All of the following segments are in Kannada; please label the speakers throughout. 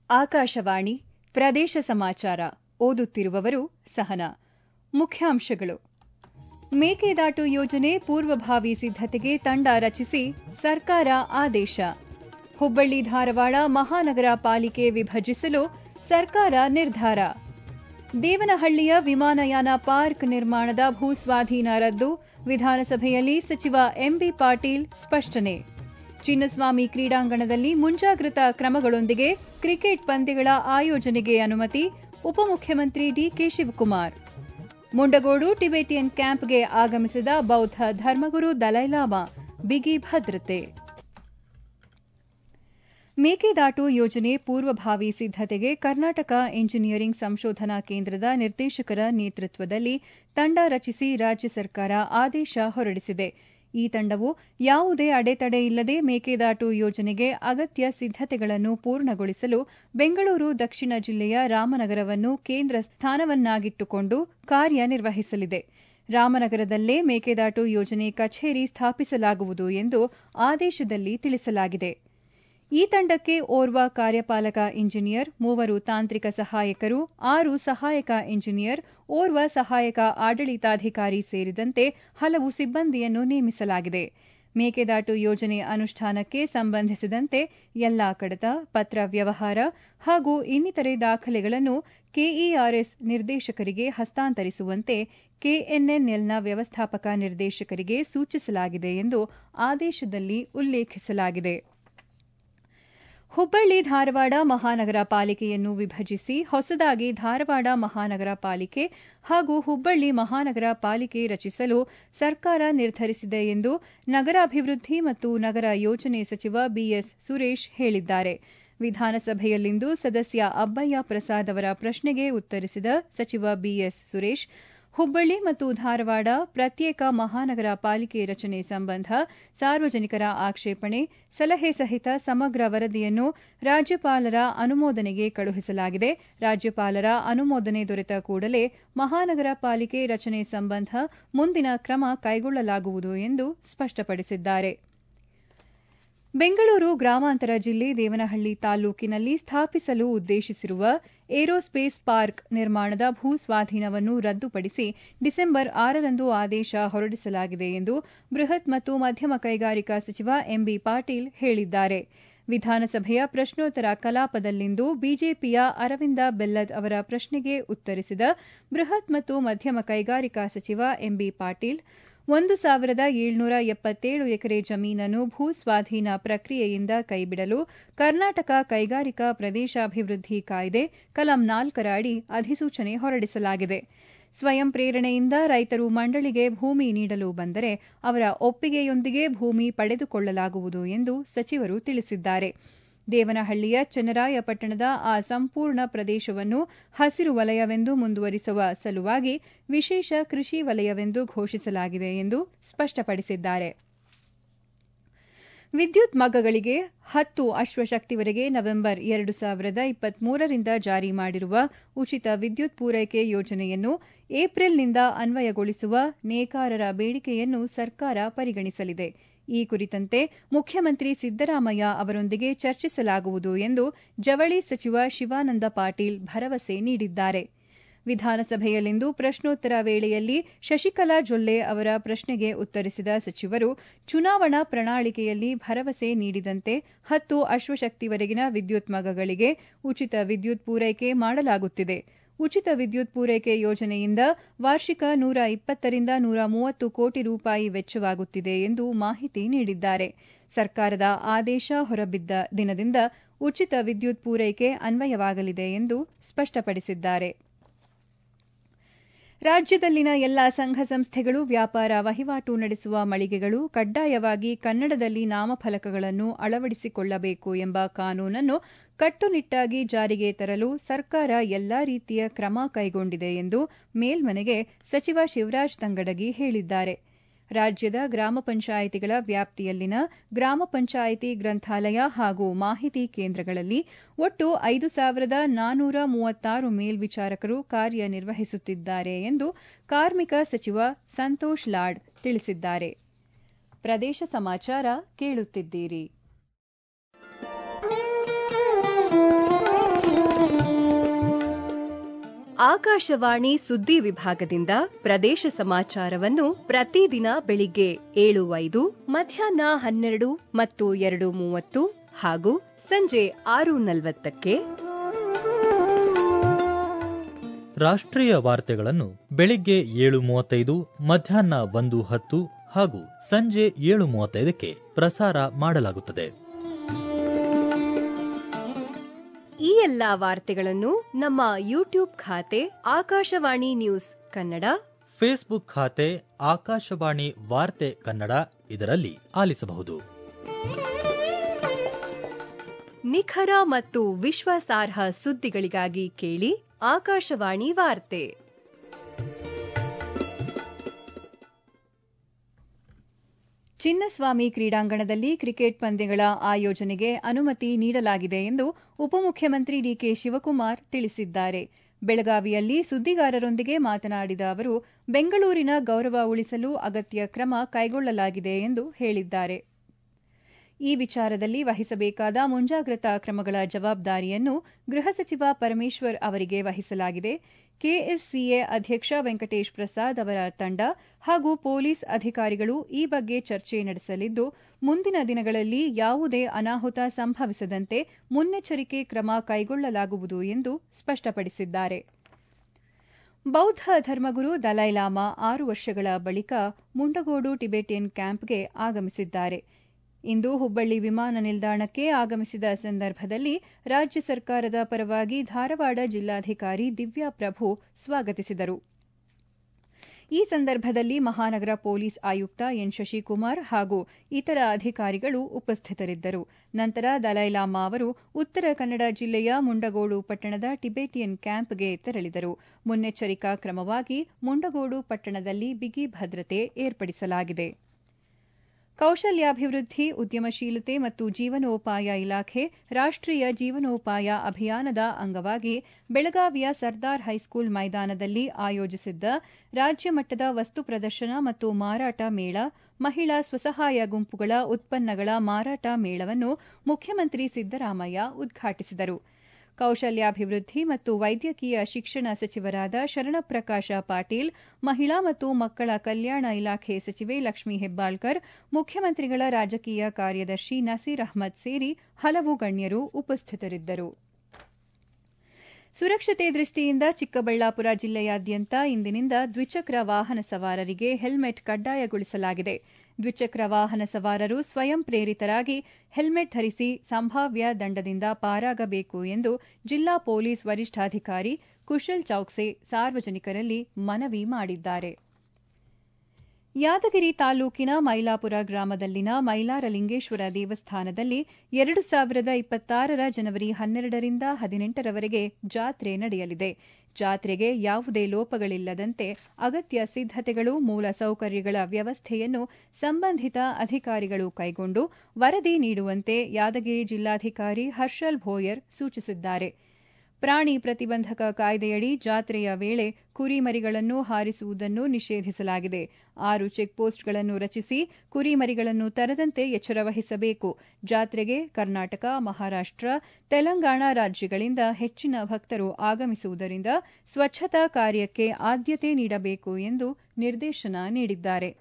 Speaker 1: ಆಕಾಶವಾಣಿ ಪ್ರದೇಶ ಸಮಾಚಾರ ಓದುತ್ತಿರುವವರು ಸಹನಾ ಮುಖ್ಯಾಂಶಗಳು ಮೇಕೆದಾಟು ಯೋಜನೆ ಪೂರ್ವಭಾವಿ ಸಿದ್ದತೆಗೆ ತಂಡ ರಚಿಸಿ ಸರ್ಕಾರ ಆದೇಶ ಹುಬ್ಬಳ್ಳಿ ಧಾರವಾಡ ಮಹಾನಗರ ಪಾಲಿಕೆ ವಿಭಜಿಸಲು ಸರ್ಕಾರ ನಿರ್ಧಾರ ದೇವನಹಳ್ಳಿಯ ವಿಮಾನಯಾನ ಪಾರ್ಕ್ ನಿರ್ಮಾಣದ ಭೂಸ್ವಾಧೀನ ರದ್ದು ವಿಧಾನಸಭೆಯಲ್ಲಿ ಸಚಿವ ಎಂಬಿ ಪಾಟೀಲ್ ಸ್ಪಷ್ಟನೆ ಚಿನ್ನಸ್ವಾಮಿ ಕ್ರೀಡಾಂಗಣದಲ್ಲಿ ಮುಂಜಾಗ್ರತಾ ಕ್ರಮಗಳೊಂದಿಗೆ ಕ್ರಿಕೆಟ್ ಪಂದ್ಯಗಳ ಆಯೋಜನೆಗೆ ಅನುಮತಿ ಉಪಮುಖ್ಯಮಂತ್ರಿ ಡಿಕೆ ಶಿವಕುಮಾರ್ ಮುಂಡಗೋಡು ಟಿಬೆಟಿಯನ್ ಕ್ಯಾಂಪ್ಗೆ ಆಗಮಿಸಿದ ಬೌದ್ಧ ಧರ್ಮಗುರು ದಲೈಲಾಮಾ ಬಿಗಿ ಭದ್ರತೆ ಮೇಕೆದಾಟು ಯೋಜನೆ ಪೂರ್ವಭಾವಿ ಸಿದ್ದತೆಗೆ ಕರ್ನಾಟಕ ಇಂಜಿನಿಯರಿಂಗ್ ಸಂಶೋಧನಾ ಕೇಂದ್ರದ ನಿರ್ದೇಶಕರ ನೇತೃತ್ವದಲ್ಲಿ ತಂಡ ರಚಿಸಿ ರಾಜ್ಯ ಸರ್ಕಾರ ಆದೇಶ ಹೊರಡಿಸಿದೆ ಈ ತಂಡವು ಯಾವುದೇ ಅಡೆತಡೆ ಇಲ್ಲದೆ ಮೇಕೆದಾಟು ಯೋಜನೆಗೆ ಅಗತ್ಯ ಸಿದ್ದತೆಗಳನ್ನು ಪೂರ್ಣಗೊಳಿಸಲು ಬೆಂಗಳೂರು ದಕ್ಷಿಣ ಜಿಲ್ಲೆಯ ರಾಮನಗರವನ್ನು ಕೇಂದ್ರ ಸ್ಥಾನವನ್ನಾಗಿಟ್ಟುಕೊಂಡು ಕಾರ್ಯನಿರ್ವಹಿಸಲಿದೆ ರಾಮನಗರದಲ್ಲೇ ಮೇಕೆದಾಟು ಯೋಜನೆ ಕಚೇರಿ ಸ್ಥಾಪಿಸಲಾಗುವುದು ಎಂದು ಆದೇಶದಲ್ಲಿ ತಿಳಿಸಲಾಗಿದೆ ಈ ತಂಡಕ್ಕೆ ಓರ್ವ ಕಾರ್ಯಪಾಲಕ ಇಂಜಿನಿಯರ್ ಮೂವರು ತಾಂತ್ರಿಕ ಸಹಾಯಕರು ಆರು ಸಹಾಯಕ ಇಂಜಿನಿಯರ್ ಓರ್ವ ಸಹಾಯಕ ಆಡಳಿತಾಧಿಕಾರಿ ಸೇರಿದಂತೆ ಹಲವು ಸಿಬ್ಬಂದಿಯನ್ನು ನೇಮಿಸಲಾಗಿದೆ ಮೇಕೆದಾಟು ಯೋಜನೆ ಅನುಷ್ಠಾನಕ್ಕೆ ಸಂಬಂಧಿಸಿದಂತೆ ಎಲ್ಲಾ ಕಡತ ಪತ್ರ ವ್ಯವಹಾರ ಹಾಗೂ ಇನ್ನಿತರೆ ದಾಖಲೆಗಳನ್ನು ಕೆಇಆರ್ಎಸ್ ನಿರ್ದೇಶಕರಿಗೆ ಹಸ್ತಾಂತರಿಸುವಂತೆ ಕೆಎನ್ಎನ್ಎಲ್ನ ವ್ಯವಸ್ಥಾಪಕ ನಿರ್ದೇಶಕರಿಗೆ ಸೂಚಿಸಲಾಗಿದೆ ಎಂದು ಆದೇಶದಲ್ಲಿ ಉಲ್ಲೇಖಿಸಲಾಗಿದೆ ಹುಬ್ಬಳ್ಳಿ ಧಾರವಾಡ ಮಹಾನಗರ ಪಾಲಿಕೆಯನ್ನು ವಿಭಜಿಸಿ ಹೊಸದಾಗಿ ಧಾರವಾಡ ಮಹಾನಗರ ಪಾಲಿಕೆ ಹಾಗೂ ಹುಬ್ಬಳ್ಳಿ ಮಹಾನಗರ ಪಾಲಿಕೆ ರಚಿಸಲು ಸರ್ಕಾರ ನಿರ್ಧರಿಸಿದೆ ಎಂದು ನಗರಾಭಿವೃದ್ಧಿ ಮತ್ತು ನಗರ ಯೋಜನೆ ಸಚಿವ ಬಿಎಸ್ ಸುರೇಶ್ ಹೇಳಿದ್ದಾರೆ ವಿಧಾನಸಭೆಯಲ್ಲಿಂದು ಸದಸ್ಯ ಅಬ್ಬಯ್ಯ ಪ್ರಸಾದ್ ಅವರ ಪ್ರಶ್ನೆಗೆ ಉತ್ತರಿಸಿದ ಸಚಿವ ಬಿಎಸ್ ಸುರೇಶ್ ಹುಬ್ಬಳ್ಳಿ ಮತ್ತು ಧಾರವಾಡ ಪ್ರತ್ಯೇಕ ಮಹಾನಗರ ಪಾಲಿಕೆ ರಚನೆ ಸಂಬಂಧ ಸಾರ್ವಜನಿಕರ ಆಕ್ಷೇಪಣೆ ಸಲಹೆ ಸಹಿತ ಸಮಗ್ರ ವರದಿಯನ್ನು ರಾಜ್ಯಪಾಲರ ಅನುಮೋದನೆಗೆ ಕಳುಹಿಸಲಾಗಿದೆ ರಾಜ್ಯಪಾಲರ ಅನುಮೋದನೆ ದೊರೆತ ಕೂಡಲೇ ಮಹಾನಗರ ಪಾಲಿಕೆ ರಚನೆ ಸಂಬಂಧ ಮುಂದಿನ ಕ್ರಮ ಕೈಗೊಳ್ಳಲಾಗುವುದು ಎಂದು ಸ್ಪಷ್ಟಪಡಿಸಿದ್ದಾರೆ ಬೆಂಗಳೂರು ಗ್ರಾಮಾಂತರ ಜಿಲ್ಲೆ ದೇವನಹಳ್ಳಿ ತಾಲ್ಲೂಕಿನಲ್ಲಿ ಸ್ಥಾಪಿಸಲು ಉದ್ದೇಶಿಸಿರುವ ಏರೋಸ್ಪೇಸ್ ಪಾರ್ಕ್ ನಿರ್ಮಾಣದ ಭೂ ಸ್ವಾಧೀನವನ್ನು ರದ್ದುಪಡಿಸಿ ಡಿಸೆಂಬರ್ ಆರರಂದು ಆದೇಶ ಹೊರಡಿಸಲಾಗಿದೆ ಎಂದು ಬೃಹತ್ ಮತ್ತು ಮಧ್ಯಮ ಕೈಗಾರಿಕಾ ಸಚಿವ ಎಂಬಿ ಪಾಟೀಲ್ ಹೇಳಿದ್ದಾರೆ ವಿಧಾನಸಭೆಯ ಪ್ರಶ್ನೋತ್ತರ ಕಲಾಪದಲ್ಲಿಂದು ಬಿಜೆಪಿಯ ಅರವಿಂದ ಬೆಲ್ಲದ್ ಅವರ ಪ್ರಶ್ನೆಗೆ ಉತ್ತರಿಸಿದ ಬೃಹತ್ ಮತ್ತು ಮಧ್ಯಮ ಕೈಗಾರಿಕಾ ಸಚಿವ ಎಂಬಿ ಪಾಟೀಲ್ ಒಂದು ಸಾವಿರದ ಏಳ್ನೂರ ಎಪ್ಪತ್ತೇಳು ಎಕರೆ ಜಮೀನನ್ನು ಭೂ ಸ್ವಾಧೀನ ಪ್ರಕ್ರಿಯೆಯಿಂದ ಕೈಬಿಡಲು ಕರ್ನಾಟಕ ಕೈಗಾರಿಕಾ ಪ್ರದೇಶಾಭಿವೃದ್ಧಿ ಕಾಯ್ದೆ ಕಲಂ ನಾಲ್ಕರ ಅಡಿ ಅಧಿಸೂಚನೆ ಹೊರಡಿಸಲಾಗಿದೆ ಸ್ವಯಂ ಪ್ರೇರಣೆಯಿಂದ ರೈತರು ಮಂಡಳಿಗೆ ಭೂಮಿ ನೀಡಲು ಬಂದರೆ ಅವರ ಒಪ್ಪಿಗೆಯೊಂದಿಗೆ ಭೂಮಿ ಪಡೆದುಕೊಳ್ಳಲಾಗುವುದು ಎಂದು ಸಚಿವರು ತಿಳಿಸಿದ್ದಾರೆ ದೇವನಹಳ್ಳಿಯ ಚನ್ನರಾಯಪಟ್ಟಣದ ಆ ಸಂಪೂರ್ಣ ಪ್ರದೇಶವನ್ನು ಹಸಿರು ವಲಯವೆಂದು ಮುಂದುವರಿಸುವ ಸಲುವಾಗಿ ವಿಶೇಷ ಕೃಷಿ ವಲಯವೆಂದು ಘೋಷಿಸಲಾಗಿದೆ ಎಂದು ಸ್ಪಷ್ಟಪಡಿಸಿದ್ದಾರೆ ವಿದ್ಯುತ್ ಮಗ್ಗಗಳಿಗೆ ಹತ್ತು ಅಶ್ವಶಕ್ತಿವರೆಗೆ ನವೆಂಬರ್ ಎರಡು ಸಾವಿರದ ಇಪ್ಪತ್ಮೂರರಿಂದ ಜಾರಿ ಮಾಡಿರುವ ಉಚಿತ ವಿದ್ಯುತ್ ಪೂರೈಕೆ ಯೋಜನೆಯನ್ನು ಏಪ್ರಿಲ್ನಿಂದ ಅನ್ವಯಗೊಳಿಸುವ ನೇಕಾರರ ಬೇಡಿಕೆಯನ್ನು ಸರ್ಕಾರ ಪರಿಗಣಿಸಲಿದೆ ಈ ಕುರಿತಂತೆ ಮುಖ್ಯಮಂತ್ರಿ ಸಿದ್ದರಾಮಯ್ಯ ಅವರೊಂದಿಗೆ ಚರ್ಚಿಸಲಾಗುವುದು ಎಂದು ಜವಳಿ ಸಚಿವ ಶಿವಾನಂದ ಪಾಟೀಲ್ ಭರವಸೆ ನೀಡಿದ್ದಾರೆ ವಿಧಾನಸಭೆಯಲ್ಲಿಂದು ಪ್ರಶ್ನೋತ್ತರ ವೇಳೆಯಲ್ಲಿ ಶಶಿಕಲಾ ಜೊಲ್ಲೆ ಅವರ ಪ್ರಶ್ನೆಗೆ ಉತ್ತರಿಸಿದ ಸಚಿವರು ಚುನಾವಣಾ ಪ್ರಣಾಳಿಕೆಯಲ್ಲಿ ಭರವಸೆ ನೀಡಿದಂತೆ ಹತ್ತು ಅಶ್ವಶಕ್ತಿವರೆಗಿನ ವಿದ್ಯುತ್ ಮಗ್ಗಗಳಿಗೆ ಉಚಿತ ವಿದ್ಯುತ್ ಪೂರೈಕೆ ಮಾಡಲಾಗುತ್ತಿದೆ ಉಚಿತ ವಿದ್ಯುತ್ ಪೂರೈಕೆ ಯೋಜನೆಯಿಂದ ವಾರ್ಷಿಕ ನೂರ ಇಪ್ಪತ್ತರಿಂದ ನೂರ ಮೂವತ್ತು ಕೋಟಿ ರೂಪಾಯಿ ವೆಚ್ಚವಾಗುತ್ತಿದೆ ಎಂದು ಮಾಹಿತಿ ನೀಡಿದ್ದಾರೆ ಸರ್ಕಾರದ ಆದೇಶ ಹೊರಬಿದ್ದ ದಿನದಿಂದ ಉಚಿತ ವಿದ್ಯುತ್ ಪೂರೈಕೆ ಅನ್ವಯವಾಗಲಿದೆ ಎಂದು ಸ್ಪಷ್ಟಪಡಿಸಿದ್ದಾರೆ ರಾಜ್ಯದಲ್ಲಿನ ಎಲ್ಲಾ ಸಂಘ ಸಂಸ್ಥೆಗಳು ವ್ಯಾಪಾರ ವಹಿವಾಟು ನಡೆಸುವ ಮಳಿಗೆಗಳು ಕಡ್ಡಾಯವಾಗಿ ಕನ್ನಡದಲ್ಲಿ ನಾಮಫಲಕಗಳನ್ನು ಅಳವಡಿಸಿಕೊಳ್ಳಬೇಕು ಎಂಬ ಕಾನೂನನ್ನು ಕಟ್ಟುನಿಟ್ಟಾಗಿ ಜಾರಿಗೆ ತರಲು ಸರ್ಕಾರ ಎಲ್ಲಾ ರೀತಿಯ ಕ್ರಮ ಕೈಗೊಂಡಿದೆ ಎಂದು ಮೇಲ್ಮನೆಗೆ ಸಚಿವ ಶಿವರಾಜ್ ತಂಗಡಗಿ ಹೇಳಿದ್ದಾರೆ ರಾಜ್ಯದ ಗ್ರಾಮ ಪಂಚಾಯಿತಿಗಳ ವ್ಯಾಪ್ತಿಯಲ್ಲಿನ ಗ್ರಾಮ ಪಂಚಾಯಿತಿ ಗ್ರಂಥಾಲಯ ಹಾಗೂ ಮಾಹಿತಿ ಕೇಂದ್ರಗಳಲ್ಲಿ ಒಟ್ಟು ಐದು ಸಾವಿರದ ನಾನೂರ ಮೂವತ್ತಾರು ಮೇಲ್ವಿಚಾರಕರು ಕಾರ್ಯನಿರ್ವಹಿಸುತ್ತಿದ್ದಾರೆ ಎಂದು ಕಾರ್ಮಿಕ ಸಚಿವ ಸಂತೋಷ್ ಲಾಡ್ ತಿಳಿಸಿದ್ದಾರೆ ಪ್ರದೇಶ ಸಮಾಚಾರ ಕೇಳುತ್ತಿದ್ದೀರಿ
Speaker 2: ಆಕಾಶವಾಣಿ ಸುದ್ದಿ ವಿಭಾಗದಿಂದ ಪ್ರದೇಶ ಸಮಾಚಾರವನ್ನು ಪ್ರತಿದಿನ ಬೆಳಿಗ್ಗೆ ಏಳು ಐದು ಮಧ್ಯಾಹ್ನ ಹನ್ನೆರಡು ಮತ್ತು ಎರಡು ಮೂವತ್ತು ಹಾಗೂ ಸಂಜೆ ಆರು ನಲವತ್ತಕ್ಕೆ
Speaker 3: ರಾಷ್ಟ್ರೀಯ ವಾರ್ತೆಗಳನ್ನು ಬೆಳಿಗ್ಗೆ ಏಳು ಮೂವತ್ತೈದು ಮಧ್ಯಾಹ್ನ ಒಂದು ಹತ್ತು ಹಾಗೂ ಸಂಜೆ ಏಳು ಮೂವತ್ತೈದಕ್ಕೆ ಪ್ರಸಾರ ಮಾಡಲಾಗುತ್ತದೆ
Speaker 2: ಈ ಎಲ್ಲಾ ವಾರ್ತೆಗಳನ್ನು ನಮ್ಮ ಯೂಟ್ಯೂಬ್ ಖಾತೆ ಆಕಾಶವಾಣಿ ನ್ಯೂಸ್ ಕನ್ನಡ
Speaker 3: ಫೇಸ್ಬುಕ್ ಖಾತೆ ಆಕಾಶವಾಣಿ ವಾರ್ತೆ ಕನ್ನಡ ಇದರಲ್ಲಿ ಆಲಿಸಬಹುದು
Speaker 2: ನಿಖರ ಮತ್ತು ವಿಶ್ವಾಸಾರ್ಹ ಸುದ್ದಿಗಳಿಗಾಗಿ ಕೇಳಿ ಆಕಾಶವಾಣಿ ವಾರ್ತೆ
Speaker 1: ಚಿನ್ನಸ್ವಾಮಿ ಕ್ರೀಡಾಂಗಣದಲ್ಲಿ ಕ್ರಿಕೆಟ್ ಪಂದ್ಯಗಳ ಆಯೋಜನೆಗೆ ಅನುಮತಿ ನೀಡಲಾಗಿದೆ ಎಂದು ಉಪಮುಖ್ಯಮಂತ್ರಿ ಡಿಕೆ ಶಿವಕುಮಾರ್ ತಿಳಿಸಿದ್ದಾರೆ ಬೆಳಗಾವಿಯಲ್ಲಿ ಸುದ್ದಿಗಾರರೊಂದಿಗೆ ಮಾತನಾಡಿದ ಅವರು ಬೆಂಗಳೂರಿನ ಗೌರವ ಉಳಿಸಲು ಅಗತ್ಯ ಕ್ರಮ ಕೈಗೊಳ್ಳಲಾಗಿದೆ ಎಂದು ಹೇಳಿದ್ದಾರೆ ಈ ವಿಚಾರದಲ್ಲಿ ವಹಿಸಬೇಕಾದ ಮುಂಜಾಗ್ರತಾ ಕ್ರಮಗಳ ಜವಾಬ್ದಾರಿಯನ್ನು ಗೃಹ ಸಚಿವ ಪರಮೇಶ್ವರ್ ಅವರಿಗೆ ವಹಿಸಲಾಗಿದೆ ಕೆಎಸ್ಸಿಎ ಅಧ್ಯಕ್ಷ ವೆಂಕಟೇಶ್ ಪ್ರಸಾದ್ ಅವರ ತಂಡ ಹಾಗೂ ಪೊಲೀಸ್ ಅಧಿಕಾರಿಗಳು ಈ ಬಗ್ಗೆ ಚರ್ಚೆ ನಡೆಸಲಿದ್ದು ಮುಂದಿನ ದಿನಗಳಲ್ಲಿ ಯಾವುದೇ ಅನಾಹುತ ಸಂಭವಿಸದಂತೆ ಮುನ್ನೆಚ್ಚರಿಕೆ ಕ್ರಮ ಕೈಗೊಳ್ಳಲಾಗುವುದು ಎಂದು ಸ್ಪಷ್ಟಪಡಿಸಿದ್ದಾರೆ ಬೌದ್ಧ ಧರ್ಮಗುರು ದಲೈಲಾಮಾ ಆರು ವರ್ಷಗಳ ಬಳಿಕ ಮುಂಡಗೋಡು ಟಿಬೆಟಿಯನ್ ಕ್ಯಾಂಪ್ಗೆ ಆಗಮಿಸಿದ್ದಾರೆ ಇಂದು ಹುಬ್ಬಳ್ಳಿ ವಿಮಾನ ನಿಲ್ದಾಣಕ್ಕೆ ಆಗಮಿಸಿದ ಸಂದರ್ಭದಲ್ಲಿ ರಾಜ್ಯ ಸರ್ಕಾರದ ಪರವಾಗಿ ಧಾರವಾಡ ಜಿಲ್ಲಾಧಿಕಾರಿ ದಿವ್ಯಾ ಪ್ರಭು ಸ್ವಾಗತಿಸಿದರು ಈ ಸಂದರ್ಭದಲ್ಲಿ ಮಹಾನಗರ ಪೊಲೀಸ್ ಆಯುಕ್ತ ಎನ್ ಶಶಿಕುಮಾರ್ ಹಾಗೂ ಇತರ ಅಧಿಕಾರಿಗಳು ಉಪಸ್ಥಿತರಿದ್ದರು ನಂತರ ದಲೈಲಾಮಾ ಅವರು ಉತ್ತರ ಕನ್ನಡ ಜಿಲ್ಲೆಯ ಮುಂಡಗೋಡು ಪಟ್ಟಣದ ಟಿಬೆಟಿಯನ್ ಕ್ಯಾಂಪ್ಗೆ ತೆರಳಿದರು ಮುನ್ನೆಚ್ಚರಿಕಾ ಕ್ರಮವಾಗಿ ಮುಂಡಗೋಡು ಪಟ್ಟಣದಲ್ಲಿ ಬಿಗಿ ಭದ್ರತೆ ಏರ್ಪಡಿಸಲಾಗಿದೆ ಕೌಶಲ್ಯಾಭಿವೃದ್ಧಿ ಉದ್ಯಮಶೀಲತೆ ಮತ್ತು ಜೀವನೋಪಾಯ ಇಲಾಖೆ ರಾಷ್ಟ್ರೀಯ ಜೀವನೋಪಾಯ ಅಭಿಯಾನದ ಅಂಗವಾಗಿ ಬೆಳಗಾವಿಯ ಸರ್ದಾರ್ ಹೈಸ್ಕೂಲ್ ಮೈದಾನದಲ್ಲಿ ಆಯೋಜಿಸಿದ್ದ ರಾಜ್ಯ ಮಟ್ಟದ ವಸ್ತು ಪ್ರದರ್ಶನ ಮತ್ತು ಮಾರಾಟ ಮೇಳ ಮಹಿಳಾ ಸ್ವಸಹಾಯ ಗುಂಪುಗಳ ಉತ್ಪನ್ನಗಳ ಮಾರಾಟ ಮೇಳವನ್ನು ಮುಖ್ಯಮಂತ್ರಿ ಸಿದ್ದರಾಮಯ್ಯ ಉದ್ಘಾಟಿಸಿದರು ಕೌಶಲ್ಯಾಭಿವೃದ್ಧಿ ಮತ್ತು ವೈದ್ಯಕೀಯ ಶಿಕ್ಷಣ ಸಚಿವರಾದ ಶರಣಪ್ರಕಾಶ ಪಾಟೀಲ್ ಮಹಿಳಾ ಮತ್ತು ಮಕ್ಕಳ ಕಲ್ಯಾಣ ಇಲಾಖೆ ಸಚಿವೆ ಲಕ್ಷ್ಮೀ ಹೆಬ್ಬಾಳ್ಕರ್ ಮುಖ್ಯಮಂತ್ರಿಗಳ ರಾಜಕೀಯ ಕಾರ್ಯದರ್ಶಿ ನಸೀರ್ ಅಹ್ಮದ್ ಸೇರಿ ಹಲವು ಗಣ್ಯರು ಉಪಸ್ಥಿತರಿದ್ದರು ಸುರಕ್ಷತೆ ದೃಷ್ಟಿಯಿಂದ ಚಿಕ್ಕಬಳ್ಳಾಪುರ ಜಿಲ್ಲೆಯಾದ್ಯಂತ ಇಂದಿನಿಂದ ದ್ವಿಚಕ್ರ ವಾಹನ ಸವಾರರಿಗೆ ಹೆಲ್ಮೆಟ್ ಕಡ್ಡಾಯಗೊಳಿಸಲಾಗಿದೆ ದ್ವಿಚಕ್ರ ವಾಹನ ಸವಾರರು ಸ್ವಯಂ ಪ್ರೇರಿತರಾಗಿ ಹೆಲ್ಮೆಟ್ ಧರಿಸಿ ಸಂಭಾವ್ಯ ದಂಡದಿಂದ ಪಾರಾಗಬೇಕು ಎಂದು ಜಿಲ್ಲಾ ಪೊಲೀಸ್ ವರಿಷ್ಠಾಧಿಕಾರಿ ಕುಶಲ್ ಚೌಕ್ಸೆ ಸಾರ್ವಜನಿಕರಲ್ಲಿ ಮನವಿ ಮಾಡಿದ್ದಾರೆ ಯಾದಗಿರಿ ತಾಲೂಕಿನ ಮೈಲಾಪುರ ಗ್ರಾಮದಲ್ಲಿನ ಮೈಲಾರಲಿಂಗೇಶ್ವರ ದೇವಸ್ಥಾನದಲ್ಲಿ ಎರಡು ಸಾವಿರದ ಇಪ್ಪತ್ತಾರರ ಜನವರಿ ಹನ್ನೆರಡರಿಂದ ಹದಿನೆಂಟರವರೆಗೆ ಜಾತ್ರೆ ನಡೆಯಲಿದೆ ಜಾತ್ರೆಗೆ ಯಾವುದೇ ಲೋಪಗಳಿಲ್ಲದಂತೆ ಅಗತ್ಯ ಸಿದ್ದತೆಗಳು ಮೂಲ ಸೌಕರ್ಯಗಳ ವ್ಯವಸ್ಥೆಯನ್ನು ಸಂಬಂಧಿತ ಅಧಿಕಾರಿಗಳು ಕೈಗೊಂಡು ವರದಿ ನೀಡುವಂತೆ ಯಾದಗಿರಿ ಜಿಲ್ಲಾಧಿಕಾರಿ ಹರ್ಷಲ್ ಭೋಯರ್ ಸೂಚಿಸಿದ್ದಾರೆ ಪ್ರಾಣಿ ಪ್ರತಿಬಂಧಕ ಕಾಯ್ದೆಯಡಿ ಜಾತ್ರೆಯ ವೇಳೆ ಕುರಿಮರಿಗಳನ್ನು ಹಾರಿಸುವುದನ್ನು ನಿಷೇಧಿಸಲಾಗಿದೆ ಆರು ಚೆಕ್ಪೋಸ್ಟ್ಗಳನ್ನು ರಚಿಸಿ ಕುರಿಮರಿಗಳನ್ನು ತರದಂತೆ ಎಚ್ಚರ ವಹಿಸಬೇಕು ಜಾತ್ರೆಗೆ ಕರ್ನಾಟಕ ಮಹಾರಾಷ್ಟ್ರ ತೆಲಂಗಾಣ ರಾಜ್ಯಗಳಿಂದ ಹೆಚ್ಚಿನ ಭಕ್ತರು ಆಗಮಿಸುವುದರಿಂದ ಸ್ವಚ್ಛತಾ ಕಾರ್ಯಕ್ಕೆ ಆದ್ಯತೆ ನೀಡಬೇಕು ಎಂದು ನಿರ್ದೇಶನ ನೀಡಿದ್ದಾರೆ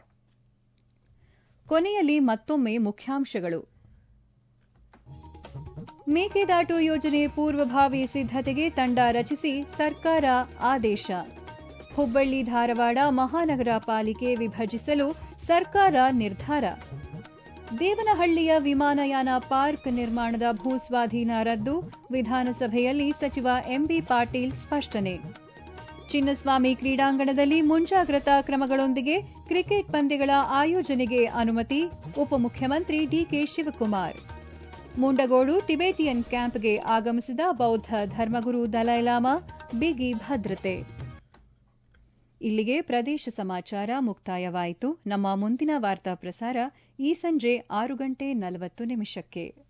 Speaker 1: ಕೊನೆಯಲ್ಲಿ ಮತ್ತೊಮ್ಮೆ ಮುಖ್ಯಾಂಶಗಳು ಮೇಕೆದಾಟು ಯೋಜನೆ ಪೂರ್ವಭಾವಿ ಸಿದ್ದತೆಗೆ ತಂಡ ರಚಿಸಿ ಸರ್ಕಾರ ಆದೇಶ ಹುಬ್ಬಳ್ಳಿ ಧಾರವಾಡ ಮಹಾನಗರ ಪಾಲಿಕೆ ವಿಭಜಿಸಲು ಸರ್ಕಾರ ನಿರ್ಧಾರ ದೇವನಹಳ್ಳಿಯ ವಿಮಾನಯಾನ ಪಾರ್ಕ್ ನಿರ್ಮಾಣದ ಭೂಸ್ವಾಧೀನ ರದ್ದು ವಿಧಾನಸಭೆಯಲ್ಲಿ ಸಚಿವ ಎಂಬಿ ಪಾಟೀಲ್ ಸ್ಪಷ್ಟನೆ ಚಿನ್ನಸ್ವಾಮಿ ಕ್ರೀಡಾಂಗಣದಲ್ಲಿ ಮುಂಜಾಗ್ರತಾ ಕ್ರಮಗಳೊಂದಿಗೆ ಕ್ರಿಕೆಟ್ ಪಂದ್ಯಗಳ ಆಯೋಜನೆಗೆ ಅನುಮತಿ ಉಪಮುಖ್ಯಮಂತ್ರಿ ಡಿಕೆ ಶಿವಕುಮಾರ್ ಮುಂಡಗೋಡು ಟಿಬೆಟಿಯನ್ ಕ್ಯಾಂಪ್ಗೆ ಆಗಮಿಸಿದ ಬೌದ್ಧ ಧರ್ಮಗುರು ದಲೈಲಾಮಾ ಬಿಗಿ ಭದ್ರತೆ ಇಲ್ಲಿಗೆ ಪ್ರದೇಶ ಸಮಾಚಾರ ಮುಕ್ತಾಯವಾಯಿತು ನಮ್ಮ ಮುಂದಿನ ವಾರ್ತಾ ಪ್ರಸಾರ ಈ ಸಂಜೆ ಆರು ಗಂಟೆ ನಲವತ್ತು ನಿಮಿಷಕ್ಕೆ